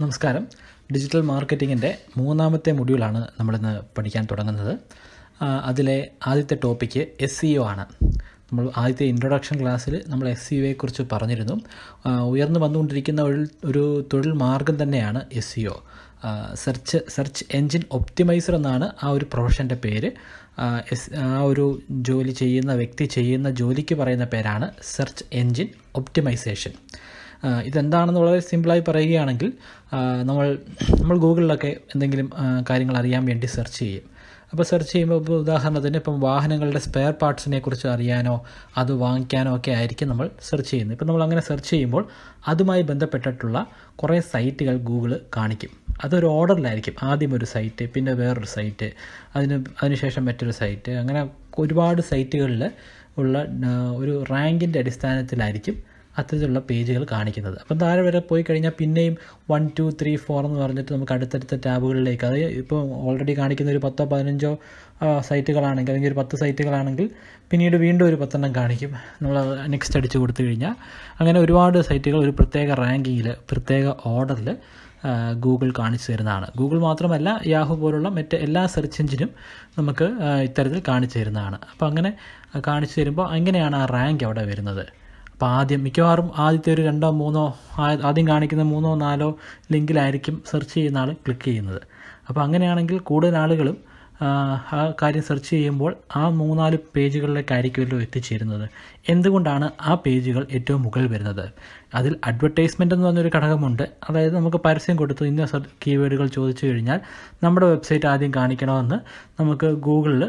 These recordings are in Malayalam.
നമസ്കാരം ഡിജിറ്റൽ മാർക്കറ്റിങ്ങിൻ്റെ മൂന്നാമത്തെ മൊഡ്യൂളാണ് നമ്മളിന്ന് പഠിക്കാൻ തുടങ്ങുന്നത് ആ, അതിലെ ആദ്യത്തെ ടോപ്പിക്ക് എസ് സി ഒ ആണ് നമ്മൾ ആദ്യത്തെ ഇൻട്രൊഡക്ഷൻ ക്ലാസ്സിൽ നമ്മൾ എസ് സി ഒയെ പറഞ്ഞിരുന്നു ആ, ഉയർന്നു വന്നുകൊണ്ടിരിക്കുന്ന ഒരു ഒരു തൊഴിൽ മാർഗം തന്നെയാണ് S E O search search engine optimizer എന്നാണ് ആ ഒരു പ്രൊഫഷൻ്റെ പേര് ആ, എസ് ആ ഒരു ജോലി ചെയ്യുന്ന വ്യക്തി ചെയ്യുന്ന ജോലിക്ക് പറയുന്ന പേരാണ് സെർച്ച് എൻജിൻ ഒപ്റ്റിമൈസേഷൻ ആ, ഇതെന്താണെന്ന് വളരെ സിമ്പിളായി പറയുകയാണെങ്കിൽ ആ, നമ്മൾ നമ്മൾ ഗൂഗിളിലൊക്കെ എന്തെങ്കിലും ആ, കാര്യങ്ങൾ അറിയാൻ വേണ്ടി സെർച്ച് ചെയ്യും അപ്പോൾ സെർച്ച് ചെയ്യുമ്പോൾ ഇപ്പോൾ ഉദാഹരണത്തിന് ഇപ്പം വാഹനങ്ങളുടെ സ്പെയർ പാർട്സിനെ കുറിച്ച് അറിയാനോ അത് വാങ്ങിക്കാനോ ഒക്കെ ആയിരിക്കും നമ്മൾ സെർച്ച് ചെയ്യുന്നത് ഇപ്പം നമ്മൾ അങ്ങനെ സെർച്ച് ചെയ്യുമ്പോൾ അതുമായി ബന്ധപ്പെട്ടിട്ടുള്ള കുറേ സൈറ്റുകൾ ഗൂഗിൾ കാണിക്കും അതൊരു ഓർഡറിലായിരിക്കും ആദ്യം ഒരു സൈറ്റ് പിന്നെ വേറൊരു സൈറ്റ് അതിന് അതിനുശേഷം മറ്റൊരു സൈറ്റ് അങ്ങനെ ഒരുപാട് സൈറ്റുകളിൽ ഉള്ള ആ, ഒരു റാങ്കിൻ്റെ അടിസ്ഥാനത്തിലായിരിക്കും അത്തരത്തിലുള്ള പേജുകൾ കാണിക്കുന്നത് അപ്പം താഴെ വരെ പോയി കഴിഞ്ഞാൽ പിന്നെയും വൺ ടു ത്രീ ഫോർ എന്ന് പറഞ്ഞിട്ട് നമുക്ക് അടുത്തടുത്ത ടാബുകളിലേക്ക് അത് ഇപ്പോൾ ഓൾറെഡി കാണിക്കുന്ന ഒരു പത്തോ പതിനഞ്ചോ ആ, സൈറ്റുകളാണെങ്കിൽ അല്ലെങ്കിൽ ഒരു പത്ത് സൈറ്റുകളാണെങ്കിൽ പിന്നീട് വീണ്ടും ഒരു പത്തെണ്ണം കാണിക്കും നമ്മൾ നെക്സ്റ്റ് അടിച്ച് കൊടുത്തു കഴിഞ്ഞാൽ അങ്ങനെ ഒരുപാട് സൈറ്റുകൾ ഒരു പ്രത്യേക റാങ്കിങ്ങിൽ പ്രത്യേക ഓർഡറിൽ ഗൂഗിൾ കാണിച്ചു തരുന്നതാണ് ഗൂഗിൾ മാത്രമല്ല യാഹു പോലുള്ള മറ്റ് എല്ലാ സെർച്ച് എഞ്ചിനും നമുക്ക് ആ, ഇത്തരത്തിൽ കാണിച്ചു തരുന്നതാണ് അപ്പോൾ അങ്ങനെ കാണിച്ചു തരുമ്പോൾ അങ്ങനെയാണ് ആ റാങ്ക് അവിടെ വരുന്നത് അപ്പോൾ ആദ്യം മിക്കവാറും ആദ്യത്തെ ഒരു രണ്ടോ മൂന്നോ ആ- ആദ്യം കാണിക്കുന്ന മൂന്നോ നാലോ ലിങ്കിലായിരിക്കും സെർച്ച് ചെയ്യുന്ന ആൾ ക്ലിക്ക് ചെയ്യുന്നത് അപ്പോൾ അങ്ങനെയാണെങ്കിൽ കൂടുതൽ ആളുകളും ആ, ആ കാര്യം സെർച്ച് ചെയ്യുമ്പോൾ ആ മൂന്നാല് പേജുകളിലേക്കായിരിക്കുമല്ലോ എത്തിച്ചേരുന്നത് എന്തുകൊണ്ടാണ് ആ പേജുകൾ ഏറ്റവും മുകളിൽ വരുന്നത് അതിൽ അഡ്വർടൈസ്മെൻ്റ് എന്ന് പറഞ്ഞൊരു ഘടകമുണ്ട് അതായത് നമുക്ക് പരസ്യം കൊടുത്തു ഇന്ന സർ കീവേഡുകൾ ചോദിച്ചു കഴിഞ്ഞാൽ നമ്മുടെ വെബ്സൈറ്റ് ആദ്യം കാണിക്കണമെന്ന് നമുക്ക് ഗൂഗിളിൽ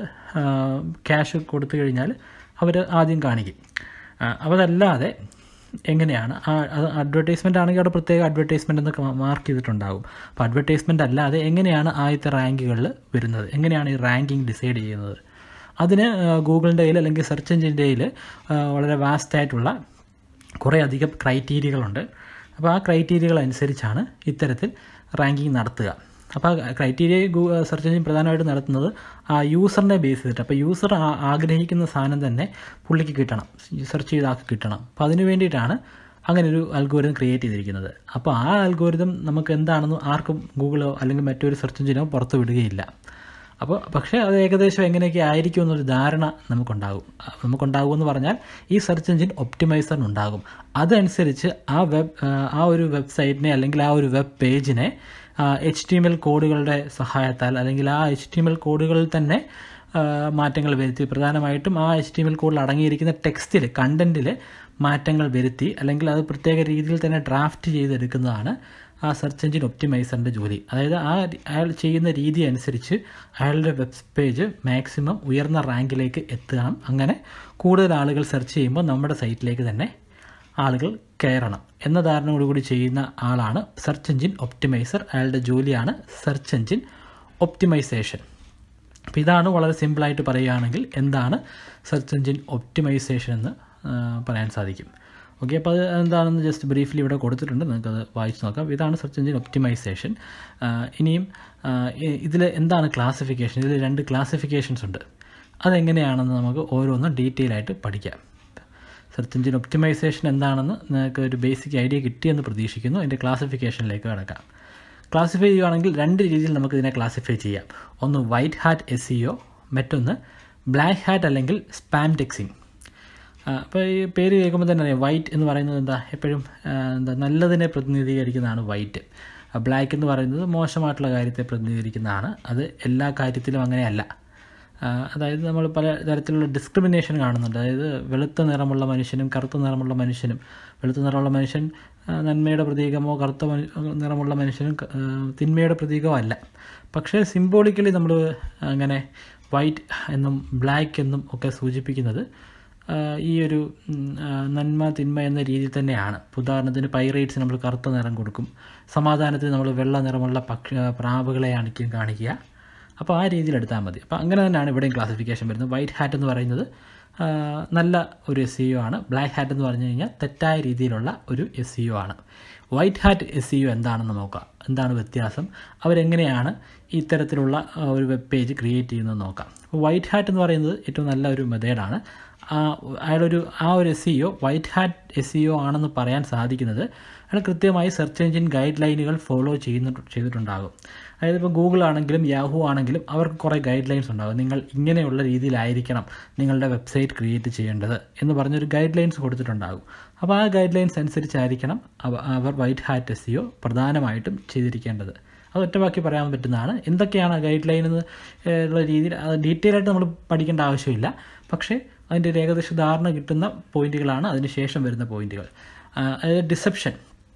ക്യാഷ് കൊടുത്തു കഴിഞ്ഞാൽ അവർ ആദ്യം കാണിക്കും ആ, അപ്പോൾ അതല്ലാതെ എങ്ങനെയാണ് ആ അത് അഡ്വർടൈസ്മെൻ്റ് ആണെങ്കിൽ അവിടെ പ്രത്യേക അഡ്വർടൈസ്മെൻ്റ് എന്നൊക്കെ മാർക്ക് ചെയ്തിട്ടുണ്ടാകും അപ്പോൾ അഡ്വർടൈസ്മെൻ്റ് അല്ലാതെ എങ്ങനെയാണ് ആദ്യത്തെ റാങ്കുകളിൽ വരുന്നത് എങ്ങനെയാണ് ഈ റാങ്കിങ് ഡിസൈഡ് ചെയ്യുന്നത് അതിന് ആ, ഗൂഗിളിൻ്റെ കയ്യിൽ അല്ലെങ്കിൽ സെർച്ച് എഞ്ചിൻ്റെ കയ്യിൽ ആ, വളരെ വാസ്റ്റ് ആയിട്ടുള്ള കുറേ അധികം ക്രൈറ്റീരിയകളുണ്ട് അപ്പോൾ ആ ക്രൈറ്റീരിയകൾ അനുസരിച്ചാണ് ഇത്തരത്തിൽ റാങ്കിങ് നടത്തുക അപ്പോൾ ആ ക്രൈറ്റീരിയ സെർച്ച് എഞ്ചിൻ പ്രധാനമായിട്ടും നടത്തുന്നത് ആ യൂസറിനെ ബേസ് ചെയ്തിട്ട് അപ്പോൾ യൂസർ ആഗ്രഹിക്കുന്ന സാധനം തന്നെ പുള്ളിക്ക് കിട്ടണം സെർച്ച് ചെയ്ത ആൾക്ക് കിട്ടണം അപ്പോൾ അതിന് വേണ്ടിയിട്ടാണ് അങ്ങനെ ഒരു അൽഗോരിതം ക്രിയേറ്റ് ചെയ്തിരിക്കുന്നത് അപ്പോൾ ആ അൽഗോരിതം നമുക്ക് എന്താണെന്ന് ആർക്കും ഗൂഗിളോ അല്ലെങ്കിൽ മറ്റൊരു സെർച്ച് എഞ്ചിനോ പുറത്ത് വിടുകയില്ല അപ്പോൾ പക്ഷേ അത് ഏകദേശം എങ്ങനെയൊക്കെ ആയിരിക്കും എന്നൊരു ധാരണ നമുക്കുണ്ടാകും അഹ് നമുക്കുണ്ടാകുമെന്ന് പറഞ്ഞാൽ ഈ സെർച്ച് എഞ്ചിൻ ഒപ്റ്റിമൈസറിനുണ്ടാകും അതനുസരിച്ച് ആ വെബ് ആ ഒരു വെബ്സൈറ്റിനെ അല്ലെങ്കിൽ ആ ഒരു വെബ് പേജിനെ എച്ച് ടി എം എൽ കോഡുകളുടെ സഹായത്താൽ അല്ലെങ്കിൽ ആ എച്ച് ടി എം എൽ കോഡുകളിൽ തന്നെ ആ, മാറ്റങ്ങൾ വരുത്തി പ്രധാനമായിട്ടും ആ എച്ച് ടി എം എൽ കോഡിൽ അടങ്ങിയിരിക്കുന്ന ടെക്സ്റ്റിൽ കണ്ടൻറ്റിൽ മാറ്റങ്ങൾ വരുത്തി അല്ലെങ്കിൽ അത് പ്രത്യേക രീതിയിൽ തന്നെ ഡ്രാഫ്റ്റ് ചെയ്തെടുക്കുന്നതാണ് ആ സെർച്ച് എഞ്ചിൻ ഒപ്റ്റിമൈസറിൻ്റെ ജോലി അതായത് ആ അയാൾ ചെയ്യുന്ന രീതി അനുസരിച്ച് അയാളുടെ വെബ് പേജ് മാക്സിമം ഉയർന്ന റാങ്കിലേക്ക് എത്തണം അങ്ങനെ കൂടുതൽ ആളുകൾ സെർച്ച് ചെയ്യുമ്പോൾ നമ്മുടെ സൈറ്റിലേക്ക് തന്നെ ആളുകൾ കയറണം എന്ന ധാരണയോടുകൂടി ചെയ്യുന്ന ആളാണ് സെർച്ച് എഞ്ചിൻ ഒപ്റ്റിമൈസർ അയാളുടെ ജോലിയാണ് സെർച്ച് എഞ്ചിൻ ഒപ്റ്റിമൈസേഷൻ അപ്പോൾ ഇതാണ് വളരെ സിമ്പിളായിട്ട് പറയുകയാണെങ്കിൽ എന്താണ് സെർച്ച് എഞ്ചിൻ ഒപ്റ്റിമൈസേഷൻ എന്ന് ആ, പറയാൻ സാധിക്കും ഓക്കെ അപ്പോൾ അത് എന്താണെന്ന് ജസ്റ്റ് ബ്രീഫ്ലി ഇവിടെ കൊടുത്തിട്ടുണ്ട് നിങ്ങൾക്കത് വായിച്ച് നോക്കാം ഇതാണ് സെർച്ച് എഞ്ചിൻ ഒപ്റ്റിമൈസേഷൻ ഇനിയും ഇതിൽ എന്താണ് ക്ലാസിഫിക്കേഷൻ ഇതിൽ രണ്ട് ക്ലാസിഫിക്കേഷൻസ് ഉണ്ട് അതെങ്ങനെയാണെന്ന് നമുക്ക് ഓരോന്നും ഡീറ്റെയിൽ ആയിട്ട് പഠിക്കാം സെർച്ച് എഞ്ചിൻ ഒപ്റ്റിമൈസേഷൻ എന്താണെന്ന് നിങ്ങൾക്ക് ഒരു ബേസിക് ഐഡിയ കിട്ടിയെന്ന് പ്രതീക്ഷിക്കുന്നു അതിൻ്റെ ക്ലാസിഫിക്കേഷനിലേക്ക് കടക്കാം ക്ലാസിഫൈ ചെയ്യുകയാണെങ്കിൽ രണ്ട് രീതിയിൽ നമുക്ക് ഇതിനെ ക്ലാസിഫൈ ചെയ്യാം ഒന്ന് white hat S E O മറ്റൊന്ന് ബ്ലാക്ക് ഹാറ്റ് അല്ലെങ്കിൽ സ്പാം ടെക്സിങ് അപ്പോൾ ഈ പേര് കേൾക്കുമ്പോൾ തന്നെ അറിയാം വൈറ്റ് എന്ന് പറയുന്നത് എന്താ എപ്പോഴും ആ, എന്താ നല്ലതിനെ പ്രതിനിധീകരിക്കുന്നതാണ് വൈറ്റ് ബ്ലാക്ക് എന്ന് പറയുന്നത് മോശമായിട്ടുള്ള കാര്യത്തെ പ്രതിനിധീകരിക്കുന്നതാണ് അത് എല്ലാ കാര്യത്തിലും അങ്ങനെയല്ല ആ, അതായത് നമ്മൾ പല തരത്തിലുള്ള ഡിസ്ക്രിമിനേഷൻ കാണുന്നുണ്ട് അതായത് വെളുത്ത നിറമുള്ള മനുഷ്യനും കറുത്ത നിറമുള്ള മനുഷ്യനും വെളുത്ത നിറമുള്ള മനുഷ്യൻ ആ, നന്മയുടെ പ്രതീകമോ കറുത്ത മനു- നിറമുള്ള മനുഷ്യനും ക- ആ, തിന്മയുടെ പ്രതീകമോ അല്ല പക്ഷേ സിംബോളിക്കലി നമ്മൾ അങ്ങനെ വൈറ്റ് എന്നും ബ്ലാക്ക് എന്നും ഒക്കെ സൂചിപ്പിക്കുന്നത് ആ, ഈ ഒരു ഉം, ആ, നന്മ തിന്മ എന്ന രീതിയിൽ തന്നെയാണ് ഇപ്പൊ ഉദാഹരണത്തിന് പൈറേറ്റ്സ് നമ്മൾ കറുത്ത നിറം കൊടുക്കും സമാധാനത്തിന് നമ്മൾ വെള്ള നിറമുള്ള പക്ഷ പ്രാവുകളെയാണിക്കും കാണിക്കുക അപ്പോൾ ആ രീതിയിൽ എടുത്താൽ മതി അപ്പോൾ അങ്ങനെ തന്നെയാണ് ഇവിടെയും ക്ലാസിഫിക്കേഷൻ വരുന്നത് വൈറ്റ് ഹാറ്റ് എന്ന് പറയുന്നത് ആ, നല്ല ഒരു എസ് സി ആണ് ബ്ലാക്ക് ഹാറ്റ് എന്ന് പറഞ്ഞു കഴിഞ്ഞാൽ തെറ്റായ രീതിയിലുള്ള ഒരു എസ് സി ആണ് വൈറ്റ് ഹാറ്റ് എസ് സി എന്താണെന്ന് നോക്കാം എന്താണ് വ്യത്യാസം അവരെങ്ങനെയാണ് ഇത്തരത്തിലുള്ള ആ, ഒരു വെബ് പേജ് ക്രിയേറ്റ് ചെയ്യുന്നത് നോക്കാം വൈറ്റ് ഹാറ്റ് എന്ന് പറയുന്നത് ഏറ്റവും നല്ല ഒരു മെത്തേഡാണ് ആ അയാളൊരു ആ ഒരു S E O white hat S E O ആണെന്ന് പറയാൻ സാധിക്കുന്നത് അയാൾ കൃത്യമായി സെർച്ച് എഞ്ചിൻ ഗൈഡ് ലൈനുകൾ ഫോളോ ചെയ്യുന്ന ചെയ്തിട്ടുണ്ടാകും അതായത് ഇപ്പോൾ ഗൂഗിൾ ആണെങ്കിലും യാഹു ആണെങ്കിലും അവർക്ക് കുറേ ഗൈഡ് ലൈൻസ് ഉണ്ടാകും നിങ്ങൾ ഇങ്ങനെയുള്ള രീതിയിലായിരിക്കണം നിങ്ങളുടെ വെബ്സൈറ്റ് ക്രിയേറ്റ് ചെയ്യേണ്ടത് എന്ന് പറഞ്ഞൊരു ഗൈഡ് ലൈൻസ് കൊടുത്തിട്ടുണ്ടാകും അപ്പോൾ ആ ഗൈഡ് ലൈൻസ് അനുസരിച്ചായിരിക്കണം അവർ വൈറ്റ് ഹാറ്റ് എസ് സിഒ പ്രധാനമായിട്ടും ചെയ്തിരിക്കേണ്ടത് അത് ഒറ്റവാക്കി പറയാൻ പറ്റുന്നതാണ് എന്തൊക്കെയാണ് ഗൈഡ് ലൈൻ എന്ന് ഉള്ള രീതിയിൽ അത് ഡീറ്റെയിൽ ആയിട്ട് നമ്മൾ പഠിക്കേണ്ട ആവശ്യമില്ല പക്ഷേ അതിൻ്റെ ഒരു ഏകദേശ ധാരണ കിട്ടുന്ന പോയിന്റുകളാണ് അതിന് ശേഷം വരുന്ന പോയിന്റുകൾ അതായത് deception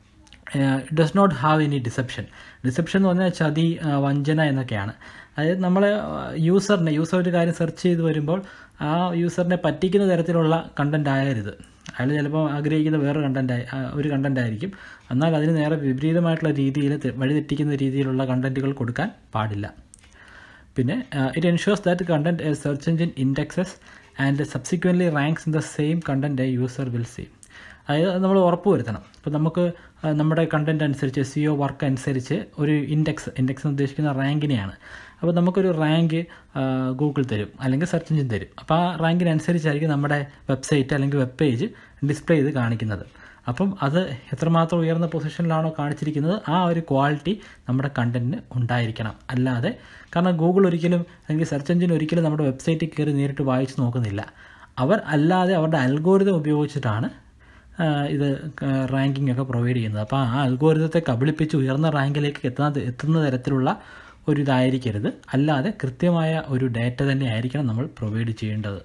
does not have any deception deception എന്ന് പറഞ്ഞാൽ ചതി വഞ്ചന എന്നൊക്കെയാണ് അതായത് നമ്മൾ യൂസറിനെ യൂസർ ഒരു കാര്യം സെർച്ച് ചെയ്ത് വരുമ്പോൾ ആ യൂസറിനെ പറ്റിക്കുന്ന തരത്തിലുള്ള കണ്ടന്റ് ആയരുത് അയാൾ ചിലപ്പോൾ ആഗ്രഹിക്കുന്ന വേറെ കണ്ടന്റ് ഒരു കണ്ടന്റ് ആയിരിക്കും എന്നാൽ അതിന് നേരെ വിപരീതമായിട്ടുള്ള രീതിയിൽ വഴിതെറ്റിക്കുന്ന രീതിയിലുള്ള കണ്ടന്റുകൾ കൊടുക്കാൻ പാടില്ല പിന്നെ it ensures that content a search engine indexes and subsequently ranks in the same content a user will see അതായത് നമ്മൾ ഉറപ്പ് വരുത്തണം ഇപ്പോൾ നമുക്ക് നമ്മുടെ കണ്ടന്റ് അനുസരിച്ച് സി ഒ വർക്ക് അനുസരിച്ച് ഒരു ഇൻഡെക്സ് ഇൻഡെക്സ് എന്ന് ഉദ്ദേശിക്കുന്ന റാങ്കിനെയാണ് അപ്പോൾ നമുക്കൊരു റാങ്ക് ഗൂഗിൾ തരും അല്ലെങ്കിൽ സെർച്ച് എഞ്ചിൻ തരും അപ്പോൾ ആ റാങ്കിനനുസരിച്ചായിരിക്കും നമ്മുടെ വെബ്സൈറ്റ് അല്ലെങ്കിൽ വെബ് പേജ് ഡിസ്പ്ലേ ചെയ്ത് കാണിക്കുന്നത് അപ്പം അത് എത്രമാത്രം ഉയർന്ന പൊസിഷനിലാണോ കാണിച്ചിരിക്കുന്നത് ആ ഒരു ക്വാളിറ്റി നമ്മുടെ കണ്ടന്റിന് ഉണ്ടായിരിക്കണം അല്ലാതെ കാരണം ഗൂഗിൾ ഒരിക്കലും അല്ലെങ്കിൽ സെർച്ച് എഞ്ചിൻ ഒരിക്കലും നമ്മുടെ വെബ്സൈറ്റിൽ കയറി നേരിട്ട് വായിച്ച് നോക്കുന്നില്ല അവർ അല്ലാതെ അവരുടെ അൽഗോരിതം ഉപയോഗിച്ചിട്ടാണ് ഇത് റാങ്കിങ് ഒക്കെ പ്രൊവൈഡ് ചെയ്യുന്നത് അപ്പോൾ ആ അൽഗോരിതത്തെ കബളിപ്പിച്ച് ഉയർന്ന റാങ്കിലേക്ക് എത്തുന്ന എത്തുന്ന തരത്തിലുള്ള ഒരു ഇതായിരിക്കരുത് അല്ലാതെ കൃത്യമായ ഒരു ഡാറ്റ തന്നെ ആയിരിക്കണം നമ്മൾ പ്രൊവൈഡ് ചെയ്യേണ്ടത്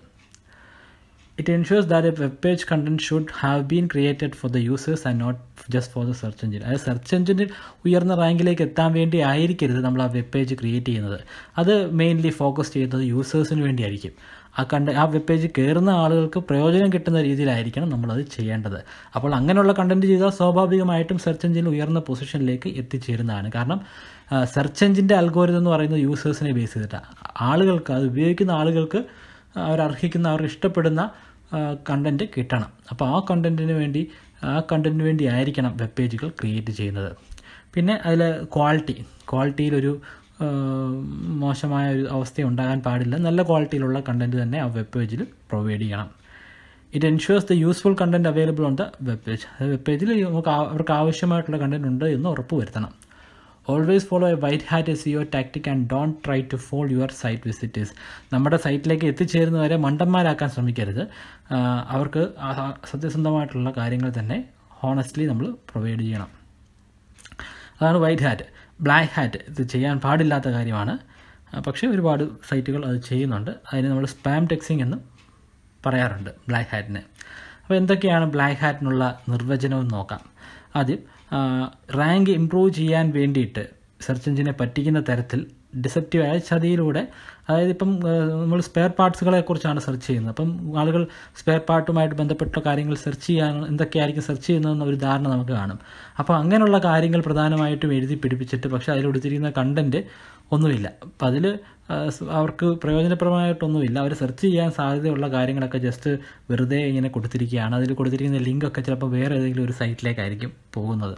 it ensures that a web page content should have been created for the users and not just for the search engine അതായത് സെർച്ച് എഞ്ചിനിൽ ഉയർന്ന റാങ്കിലേക്ക് എത്താൻ വേണ്ടി ആയിരിക്കരുത് നമ്മൾ ആ വെബ് പേജ് ക്രിയേറ്റ് ചെയ്യുന്നത് അത് മെയിൻലി ഫോക്കസ് ചെയ്യുന്നത് യൂസേഴ്സിന് വേണ്ടിയായിരിക്കും ആ കണ്ട ആ വെബ് പേജ് കയറുന്ന ആളുകൾക്ക് പ്രയോജനം കിട്ടുന്ന രീതിയിലായിരിക്കണം നമ്മളത് ചെയ്യേണ്ടത് അപ്പോൾ അങ്ങനെയുള്ള കണ്ടന്റ് ചെയ്താൽ സ്വാഭാവികമായിട്ടും സെർച്ച് എഞ്ചിൻ ഉയർന്ന പൊസിഷനിലേക്ക് എത്തിച്ചേരുന്നതാണ് കാരണം സെർച്ച് എഞ്ചിൻ്റെ അൽഗോരിതം എന്ന് പറയുന്നത് യൂസേഴ്സിനെ ബേസ് ചെയ്തിട്ടാണ് ആളുകൾക്ക് അത് ഉപയോഗിക്കുന്ന ആളുകൾക്ക് അവരർഹിക്കുന്ന അവർ ഇഷ്ടപ്പെടുന്ന കണ്ടന്റ് കിട്ടണം അപ്പോൾ ആ കണ്ടന്റിന് വേണ്ടി ആ കണ്ടന്റിന് വേണ്ടി ആയിരിക്കണം വെബ് പേജുകൾ ക്രിയേറ്റ് ചെയ്യുന്നത് പിന്നെ അതിൽ ക്വാളിറ്റി ക്വാളിറ്റിയിലൊരു മോശമായ ഒരു അവസ്ഥ ഉണ്ടാകാൻ പാടില്ല നല്ല ക്വാളിറ്റിയിലുള്ള കണ്ടന്റ് തന്നെ ആ വെബ് പേജിൽ പ്രൊവൈഡ് ചെയ്യണം it ensures the useful content available on the web page web പേജിൽ നമുക്ക് അവർക്ക് ആവശ്യമായിട്ടുള്ള കണ്ടന്റ് ഉണ്ട് എന്ന് ഉറപ്പ് വരുത്തണം always follow a white hat S your tactic and don't try to fool your site visitors നമ്മുടെ സൈറ്റിലേക്ക് എത്തിച്ചേരുന്നവരെ മണ്ടന്മാരാക്കാൻ ശ്രമിക്കരുത് അവർക്ക് സത്യസന്ധമായിട്ടുള്ള കാര്യങ്ങൾ തന്നെ ഹോണസ്റ്റ്ലി നമ്മൾ പ്രൊവൈഡ് ചെയ്യണം അതാണ് വൈറ്റ് ഹാറ്റ് ബ്ലാക്ക് ഹാറ്റ് ഇത് ചെയ്യാൻ പാടില്ലാത്ത കാര്യമാണ് പക്ഷേ ഒരുപാട് സൈറ്റുകൾ അത് ചെയ്യുന്നുണ്ട് അതിന് നമ്മൾ സ്പാം ടെക്സിങ് എന്ന് പറയാറുണ്ട് ബ്ലാക്ക് ഹാറ്റിന് അപ്പോൾ എന്തൊക്കെയാണ് ബ്ലാക്ക് ഹാറ്റിനുള്ള നിർവചനവും നോക്കാം ആദ്യം റാങ്ക് ഇമ്പ്രൂവ് ചെയ്യാൻ വേണ്ടിയിട്ട് സെർച്ച് എഞ്ചിനെ പറ്റിക്കുന്ന തരത്തിൽ ഡിസെപ്റ്റീവായ ചതിയിലൂടെ അതായത് ഇപ്പം നമ്മൾ സ്പെയർ പാർട്സുകളെ കുറിച്ചാണ് സെർച്ച് ചെയ്യുന്നത് അപ്പം ആളുകൾ സ്പെയർ പാർട്ടുമായിട്ട് ബന്ധപ്പെട്ട കാര്യങ്ങൾ സെർച്ച് ചെയ്യാൻ എന്തൊക്കെയായിരിക്കും സെർച്ച് ചെയ്യുന്നതെന്ന ഒരു ധാരണ നമുക്ക് കാണും അപ്പോൾ അങ്ങനെയുള്ള കാര്യങ്ങൾ പ്രധാനമായിട്ടും എഴുതി പിടിപ്പിച്ചിട്ട് പക്ഷേ അതിൽ കൊടുത്തിരിക്കുന്ന കണ്ടന്റ് ഒന്നുമില്ല അപ്പം അതിൽ അവർക്ക് പ്രയോജനപ്രദമായിട്ടൊന്നുമില്ല അവർ സെർച്ച് ചെയ്യാൻ സാധ്യതയുള്ള കാര്യങ്ങളൊക്കെ ജസ്റ്റ് വെറുതെ ഇങ്ങനെ കൊടുത്തിരിക്കുകയാണ് അതിൽ കൊടുത്തിരിക്കുന്ന ലിങ്കൊക്കെ ചിലപ്പോൾ വേറെ ഏതെങ്കിലും ഒരു സൈറ്റിലേക്കായിരിക്കും പോകുന്നത്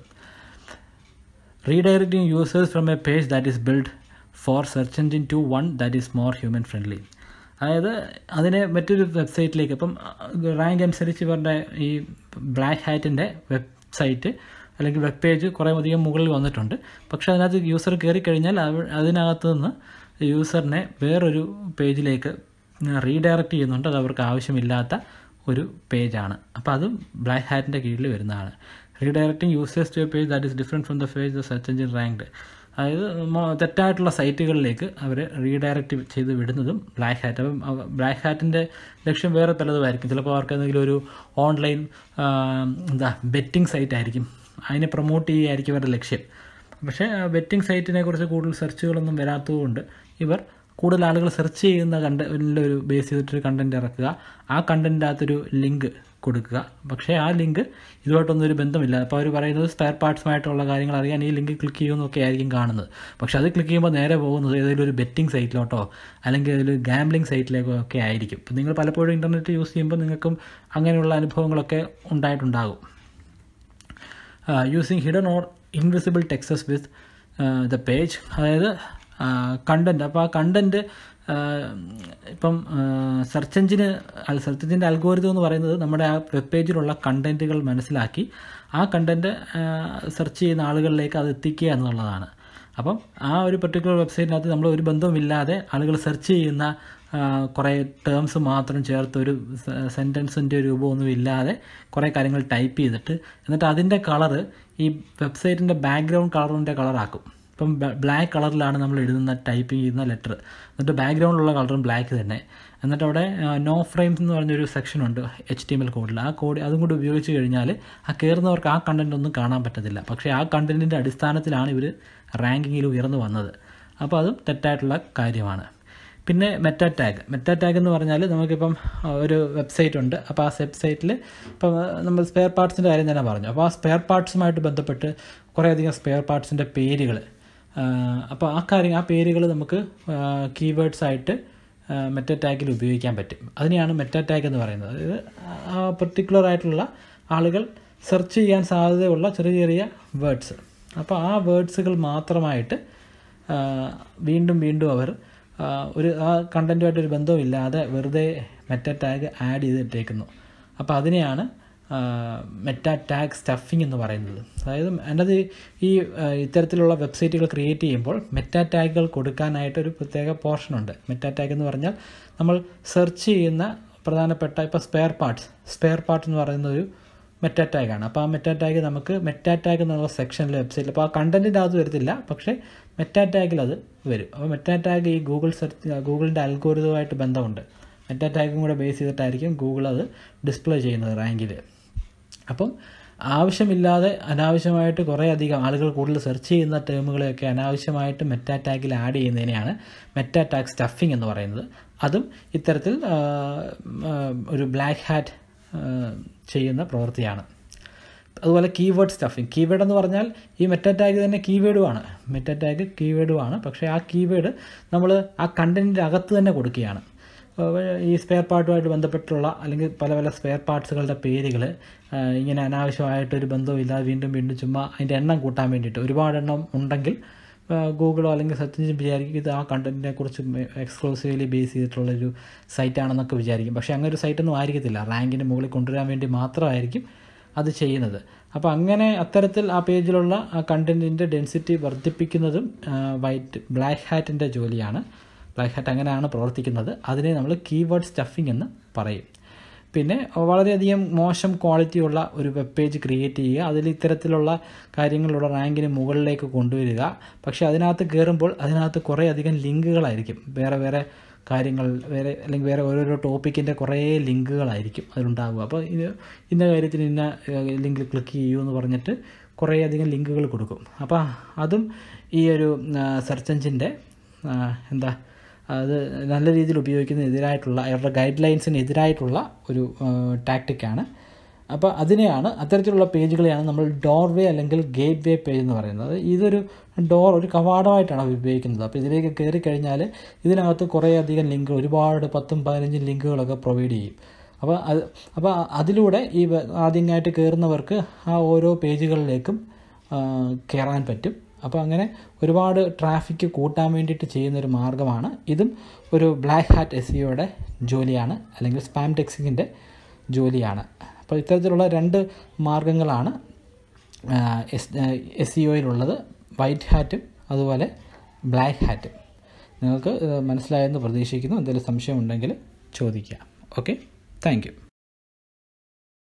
redirecting users from a page that is build for search engine to one that is more human friendly അതായത് അതിനെ മറ്റൊരു വെബ്സൈറ്റിലേക്ക് ഇപ്പം റാങ്ക് അനുസരിച്ച് ഇവരുടെ ഈ ബ്ലാക്ക് ഹാറ്റിൻ്റെ വെബ്സൈറ്റ് അല്ലെങ്കിൽ വെബ് പേജ് കുറേ അധികം മുകളിൽ വന്നിട്ടുണ്ട് പക്ഷേ അതിനകത്ത് യൂസർ കയറി കഴിഞ്ഞാൽ അതിനകത്ത് നിന്ന് യൂസറിനെ വേറൊരു പേജിലേക്ക് റീഡയറക്റ്റ് ചെയ്യുന്നുണ്ട് അത് അവർക്ക് ആവശ്യമില്ലാത്ത ഒരു പേജാണ് അപ്പോൾ അതും ബ്ലാക്ക് ഹാറ്റിൻ്റെ കീഴിൽ വരുന്നതാണ് redirecting users to a page that is different from the page the search engine ranked അതായത് തെറ്റായിട്ടുള്ള സൈറ്റുകളിലേക്ക് അവർ റീഡയറക്റ്റ് ചെയ്ത് വിടുന്നതും ബ്ലാക്ക് ഹാറ്റ് അപ്പം ബ്ലാക്ക് ഹാറ്റിൻ്റെ ലക്ഷ്യം വേറെ പലതുമായിരിക്കും ചിലപ്പോൾ അവർക്ക് എന്തെങ്കിലും ഒരു ഓൺലൈൻ എന്താ ബെറ്റിംഗ് സൈറ്റ് ആയിരിക്കും അതിനെ പ്രൊമോട്ട് ചെയ്യുകയായിരിക്കും അവരുടെ ലക്ഷ്യം പക്ഷേ ബെറ്റിംഗ് സൈറ്റിനെ കുറിച്ച് കൂടുതൽ സെർച്ചുകളൊന്നും വരാത്തതുകൊണ്ട് ഇവർ കൂടുതൽ ആളുകൾ സെർച്ച് ചെയ്യുന്ന കണ്ടന്റിൽ ഒരു ബേസ് ചെയ്തിട്ടൊരു കണ്ടന്റ് ഇറക്കുക ആ കണ്ടന്റിൻ്റെ അകത്തൊരു ലിങ്ക് കൊടുക്കുക പക്ഷേ ആ ലിങ്ക് ഇതുമായിട്ടൊന്നും ഒരു ബന്ധമില്ല അപ്പോൾ അവർ പറയുന്നത് സ്പെയർ പാർട്സുമായിട്ടുള്ള കാര്യങ്ങൾ അറിയാൻ ഈ ലിങ്ക് ക്ലിക്ക് ചെയ്യുമെന്നൊക്കെ ആയിരിക്കും കാണുന്നത് പക്ഷേ അത് ക്ലിക്ക് ചെയ്യുമ്പോൾ നേരെ പോകുന്നത് ഏതെങ്കിലും ഒരു ബെറ്റിംഗ് സൈറ്റിലോട്ടോ അല്ലെങ്കിൽ ഒരു ഗാംബ്ലിംഗ് സൈറ്റിലേക്കോ ഒക്കെ ആയിരിക്കും ഇപ്പം നിങ്ങൾ പലപ്പോഴും ഇൻ്റർനെറ്റ് യൂസ് ചെയ്യുമ്പോൾ നിങ്ങൾക്കും അങ്ങനെയുള്ള അനുഭവങ്ങളൊക്കെ ഉണ്ടായിട്ടുണ്ടാകും using hidden or invisible texts with the page അതായത് കണ്ടൻറ്റ് അപ്പോൾ ആ കണ്ടൻറ്റ് ഇപ്പം സെർച്ച് എഞ്ചിന് സെർച്ച് എഞ്ചിൻ്റെ അൽഗോരിതം എന്ന് പറയുന്നത് നമ്മുടെ ആ വെബ് പേജിലുള്ള കണ്ടൻറ്റുകൾ മനസ്സിലാക്കി ആ കണ്ടൻറ്റ് സെർച്ച് ചെയ്യുന്ന ആളുകളിലേക്ക് അത് എത്തിക്കുക എന്നുള്ളതാണ് അപ്പം ആ ഒരു പെർട്ടിക്കുലർ വെബ്സൈറ്റിനകത്ത് നമ്മൾ ഒരു ബന്ധവുമില്ലാതെ ആളുകൾ സെർച്ച് ചെയ്യുന്ന കുറേ ടേംസ് മാത്രം ചേർത്ത് ഒരു സെൻറ്റൻസിൻ്റെ രൂപമൊന്നും ഇല്ലാതെ കുറേ കാര്യങ്ങൾ ടൈപ്പ് ചെയ്തിട്ട് എന്നിട്ട് അതിൻ്റെ കളറ് ഈ വെബ്സൈറ്റിൻ്റെ ബാക്ക്ഗ്രൗണ്ട് കളറിൻ്റെ കളറാക്കും ഇപ്പം ബ്ലാക്ക് കളറിലാണ് നമ്മൾ എഴുതുന്ന ടൈപ്പ് ചെയ്യുന്ന ലെറ്റർ എന്നിട്ട് ബാക്ക്ഗ്രൗണ്ടിലുള്ള കളറും ബ്ലാക്ക് തന്നെ എന്നിട്ട് അവിടെ നോ ഫ്രെയിംസ് എന്ന് പറഞ്ഞൊരു സെക്ഷനുണ്ട് എച്ച് ടി എം എൽ കോഡിൽ ആ കോഡ് അതും കൂടി ഉപയോഗിച്ച് കഴിഞ്ഞാൽ ആ കയറുന്നവർക്ക് ആ കണ്ടൻറ് ഒന്നും കാണാൻ പറ്റത്തില്ല പക്ഷേ ആ കണ്ടൻറ്റിൻ്റെ അടിസ്ഥാനത്തിലാണ് ഇവർ റാങ്കിങ്ങിൽ ഉയർന്നു വന്നത് അപ്പോൾ അതും തെറ്റായിട്ടുള്ള കാര്യമാണ് പിന്നെ മെറ്റാ ടാഗ് മെറ്റാ ടാഗ് എന്ന് പറഞ്ഞാൽ നമുക്കിപ്പം ഒരു വെബ്സൈറ്റ് ഉണ്ട് അപ്പോൾ ആ വെബ്സൈറ്റിൽ ഇപ്പം നമ്മൾ സ്പെയർ പാർട്സിൻ്റെ കാര്യം തന്നെ പറഞ്ഞു അപ്പോൾ ആ സ്പെയർ പാർട്സുമായിട്ട് ബന്ധപ്പെട്ട് കുറേയധികം സ്പെയർ പാർട്സിൻ്റെ പേരുകൾ അപ്പോൾ ആ കാര്യം ആ പേരുകൾ നമുക്ക് കീവേഡ്സ് ആയിട്ട് മെറ്റാ ടാഗിൽ ഉപയോഗിക്കാൻ പറ്റും അതിനെയാണ് മെറ്റാ ടാഗ് എന്ന് പറയുന്നത് അതായത് ആ പെർട്ടിക്കുലർ ആയിട്ടുള്ള ആളുകൾ സെർച്ച് ചെയ്യാൻ സാധ്യതയുള്ള ചെറിയ ചെറിയ വേർഡ്സ് അപ്പോൾ ആ വേർഡ്സുകൾ മാത്രമായിട്ട് വീണ്ടും വീണ്ടും അവർ ഒരു ആ കണ്ടൻറ്റുമായിട്ട് ഒരു ബന്ധവുമില്ലാതെ വെറുതെ മെറ്റ ടാഗ് ആഡ് ചെയ്തിട്ടേക്കുന്നു അപ്പോൾ അതിനെയാണ് മെറ്റ ടാഗ് സ്റ്റഫിംഗ് എന്ന് പറയുന്നത് അതായത് അതിനകത്ത് ഈ ഇത്തരത്തിലുള്ള വെബ്സൈറ്റുകൾ ക്രിയേറ്റ് ചെയ്യുമ്പോൾ മെറ്റ ടാഗുകൾ കൊടുക്കാനായിട്ട് ഒരു പ്രത്യേക പോർഷനുണ്ട് മെറ്റ ടാഗ് എന്ന് പറഞ്ഞാൽ നമ്മൾ സെർച്ച് ചെയ്യുന്ന പ്രധാനപ്പെട്ട ഇപ്പോൾ സ്പെയർ പാർട്സ് സ്പെയർ പാർട്ട് എന്ന് പറയുന്ന ഒരു മെറ്റ ടാഗാണ് അപ്പോൾ ആ മെറ്റ ടാഗ് നമുക്ക് മെറ്റ ടാഗ് എന്നുള്ള സെക്ഷനിൽ വെബ്സൈറ്റിൽ അപ്പോൾ ആ കണ്ടൻറ്റിൻ്റെ അകത്ത് വരത്തില്ല പക്ഷേ മെറ്റ ടാഗിൽ അത് വരും അപ്പോൾ മെറ്റ ടാഗ് ഈ ഗൂഗിൾ സെർച്ച് ഗൂഗിളിൻ്റെ അൽഗോരിതമായിട്ട് ബന്ധമുണ്ട് മെറ്റ ടാഗും കൂടെ ബേസ് ചെയ്തിട്ടായിരിക്കും ഗൂഗിൾ അത് ഡിസ്പ്ലേ ചെയ്യുന്നത് റാങ്കിൽ അപ്പം ആവശ്യമില്ലാതെ അനാവശ്യമായിട്ട് കുറേ അധികം ആളുകൾ കൂടുതൽ സെർച്ച് ചെയ്യുന്ന ടേമുകളെയൊക്കെ അനാവശ്യമായിട്ട് മെറ്റ ടാഗിൽ ആഡ് ചെയ്യുന്നതിനെയാണ് മെറ്റ ടാഗ് സ്റ്റഫിംഗ് എന്ന് പറയുന്നത് അതും ഇത്തരത്തിൽ ഒരു ബ്ലാക്ക് ഹാറ്റ് ചെയ്യുന്ന പ്രവൃത്തിയാണ് അതുപോലെ കീവേഡ് സ്റ്റഫിംഗ് കീവേഡ് എന്ന് പറഞ്ഞാൽ ഈ മെറ്റ ടാഗ് തന്നെ കീവേഡുമാണ് മെറ്റ ടാഗ് കീവേഡുമാണ് പക്ഷേ ആ കീവേഡ് നമ്മൾ ആ കണ്ടൻറ്റിൻ്റെ അകത്ത് തന്നെ കൊടുക്കുകയാണ് ഈ സ്പെയർ പാർട്ടുമായിട്ട് ബന്ധപ്പെട്ടുള്ള അല്ലെങ്കിൽ പല പല സ്പെയർ പാർട്സുകളുടെ പേരുകൾ ഇങ്ങനെ അനാവശ്യമായിട്ടൊരു ബന്ധവുമില്ലാതെ വീണ്ടും വീണ്ടും ചുമ്മാ അതിൻ്റെ എണ്ണം കൂട്ടാൻ വേണ്ടിയിട്ട് ഒരുപാട് എണ്ണം ഉണ്ടെങ്കിൽ ഗൂഗിളോ അല്ലെങ്കിൽ സെർച്ച് എഞ്ചിൻ വിചാരിക്കും ഇത് ആ കണ്ടൻറ്റിനെ കുറിച്ച് എക്സ്ക്ലൂസീവ്ലി ബേസ് ചെയ്തിട്ടുള്ളൊരു സൈറ്റാണെന്നൊക്കെ വിചാരിക്കും പക്ഷേ അങ്ങനെ ഒരു സൈറ്റൊന്നും ആയിരിക്കത്തില്ല റാങ്കിൻ്റെ മുകളിൽ കൊണ്ടുവരാൻ വേണ്ടി മാത്രമായിരിക്കും അത് ചെയ്യുന്നത് അപ്പോൾ അങ്ങനെ അത്തരത്തിൽ ആ പേജിലുള്ള ആ കണ്ടൻറ്റിൻ്റെ ഡെൻസിറ്റി വർദ്ധിപ്പിക്കുന്നതും വൈറ്റ് ബ്ലാക്ക് ഹാറ്റിൻ്റെ ജോലിയാണ് ബ്ലാക്ക് ഹാറ്റ് അങ്ങനെയാണ് പ്രവർത്തിക്കുന്നത് അതിനെ നമ്മൾ കീവേഡ് സ്റ്റഫിംഗ് എന്ന് പറയും പിന്നെ വളരെയധികം മോശം ക്വാളിറ്റിയുള്ള ഒരു വെബ് പേജ് ക്രിയേറ്റ് ചെയ്യുക അതിൽ ഇത്തരത്തിലുള്ള കാര്യങ്ങളുടെ റാങ്കിന് മുകളിലേക്ക് കൊണ്ടുവരിക പക്ഷേ അതിനകത്ത് കയറുമ്പോൾ അതിനകത്ത് കുറേ അധികം ലിങ്കുകളായിരിക്കും വേറെ വേറെ കാര്യങ്ങൾ വേറെ അല്ലെങ്കിൽ വേറെ ഓരോരോ ടോപ്പിക്കിൻ്റെ കുറേ ലിങ്കുകളായിരിക്കും അതിലുണ്ടാവുക അപ്പോൾ ഇത് ഇന്ന കാര്യത്തിന് ഇന്ന ലിങ്കിൽ ക്ലിക്ക് ചെയ്യൂ എന്ന് പറഞ്ഞിട്ട് കുറേ അധികം ലിങ്കുകൾ കൊടുക്കും അപ്പോൾ അതും ഈ ഒരു സെർച്ച് എഞ്ചിൻ്റെ എന്താ അത് നല്ല രീതിയിൽ ഉപയോഗിക്കുന്നതിനെതിരായിട്ടുള്ള അവരുടെ ഗൈഡ് ലൈൻസിന് എതിരായിട്ടുള്ള ഒരു ടാക്റ്റിക്കാണ് അപ്പോൾ അതിനെയാണ് അത്തരത്തിലുള്ള പേജുകളെയാണ് നമ്മൾ ഡോർവേ അല്ലെങ്കിൽ ഗേറ്റ് വേ പേജ് എന്ന് പറയുന്നത് ഇതൊരു ഡോർ ഒരു കവാടമായിട്ടാണ് ഉപയോഗിക്കുന്നത് അപ്പോൾ ഇതിലേക്ക് കയറി കഴിഞ്ഞാൽ ഇതിനകത്ത് കുറേ അധികം ലിങ്ക് ഒരുപാട് പത്തും പതിനഞ്ചും ലിങ്കുകളൊക്കെ പ്രൊവൈഡ് ചെയ്യും അപ്പോൾ അത് അപ്പോൾ അതിലൂടെ ഈ ആദ്യമായിട്ട് കയറുന്നവർക്ക് ആ ഓരോ പേജുകളിലേക്കും കയറാൻ പറ്റും അപ്പോൾ അങ്ങനെ ഒരുപാട് ട്രാഫിക് കൂട്ടാൻ വേണ്ടിയിട്ട് ചെയ്യുന്നൊരു മാർഗ്ഗമാണ് ഇതും ഒരു ബ്ലാക്ക് ഹാറ്റ് എസ് സിയുടെ ജോലിയാണ് അല്ലെങ്കിൽ സ്പാം ടെക്സിങ്ങിൻ്റെ ജോലിയാണ് അപ്പോൾ ഇത്തരത്തിലുള്ള രണ്ട് മാർഗ്ഗങ്ങളാണ് എസ് എസ് സി ഒയിലുള്ളത് വൈറ്റ് ഹാറ്റും അതുപോലെ ബ്ലാക്ക് ഹാറ്റും നിങ്ങൾക്ക് മനസ്സിലായെന്ന് പ്രതീക്ഷിക്കുന്നു എന്തെങ്കിലും സംശയം ഉണ്ടെങ്കിൽ ചോദിക്കാം ഓക്കെ താങ്ക്